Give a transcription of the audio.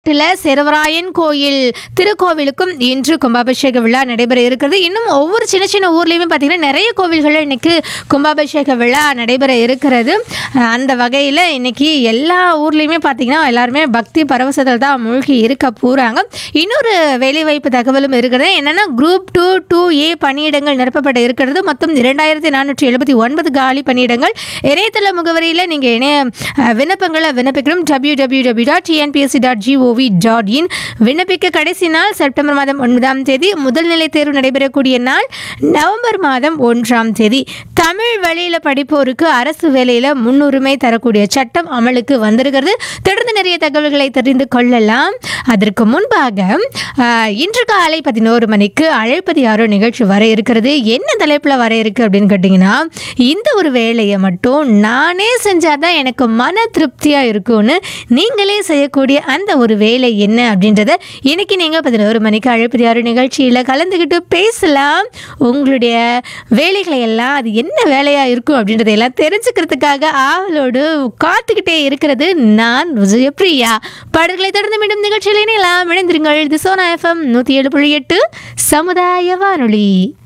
தமிழ்நாட்டில் செரவராயன் கோயில் திருக்கோவிலுக்கும் இன்று கும்பாபிஷேக விழா நடைபெற இருக்கிறது இன்னும் ஒவ்வொரு சின்ன சின்ன ஊர்லேயுமே பார்த்தீங்கன்னா நிறைய கோவில்களில் இன்னைக்கு கும்பாபிஷேக விழா நடைபெற இருக்கிறது அஹ் அந்த வகையில் இன்னைக்கு எல்லா ஊர்லேயுமே பார்த்தீங்கன்னா எல்லாருமே பக்தி பரவசத்தில் தான் மூழ்கி இருக்க போகிறாங்க இன்னொரு வேலைவாய்ப்பு தகவலும் இருக்கிறது என்னென்னா குரூப் டூ டூ ஏ பணியிடங்கள் நிரப்பப்பட இருக்கிறது மொத்தம் இரண்டாயிரத்தி நானூற்றி எழுபத்தி ஒன்பது காலி பணியிடங்கள் இணையதள முகவரியில் நீங்கள் இணைய அஹ், விண்ணப்பங்களை விண்ணப்பிக்கணும் W W W dot TNPSC dot GOV dot in விண்ணப்பிக்க கடைசி நாள் செப்டம்பர் மாதம் ஒன்பதாம் தேதி முதல் நிலை தேர்வு நடைபெறக்கூடிய நாள் நவம்பர் மாதம் ஒன்றாம் தேதி தமிழ் வழியில் படிப்போருக்கு அரசு வேலையில் முன்னுரிமை தரக்கூடிய சட்டம் அமலுக்கு வந்திருக்கிறது தொடர்ந்து நிறைய தகவல்களை தெரிந்து கொள்ளலாம் அதற்கு முன்பாக ஆஹ், இன்று காலை பதினோரு மணிக்கு அழைப்பது யாரோ நிகழ்ச்சி வர இருக்கிறது என்ன தலைப்பில் வர இருக்கு அப்படின்னு கேட்டிங்கன்னா இந்த ஒரு வேலையை மட்டும் நானே செஞ்சாதான் எனக்கு மன திருப்தியாக இருக்கும்னு நீங்களே செய்யக்கூடிய அந்த ஒரு வேலை என்ன அப்படின்றத இன்னைக்கு நீங்கள் பதினோரு மணிக்கு அழைப்பது யாரோ நிகழ்ச்சியில் கலந்துக்கிட்டு பேசலாம் உங்களுடைய வேலைகளை எல்லாம் அது என்ன வேலையாக இருக்கும் அப்படின்றத எல்லாம் தெரிஞ்சுக்கிறதுக்காக ஆவலோடு காத்துக்கிட்டே இருக்கிறது நான் விஜயபிரியா பாடல்களை தொடர்ந்து மீண்டும் நிகழ்ச்சியில் இணையலாம் இணைந்திருங்கள் இது சோனா எஃப்எம் நூற்றி ஏழு புள்ளி எட்டு சமுதாய வானொலி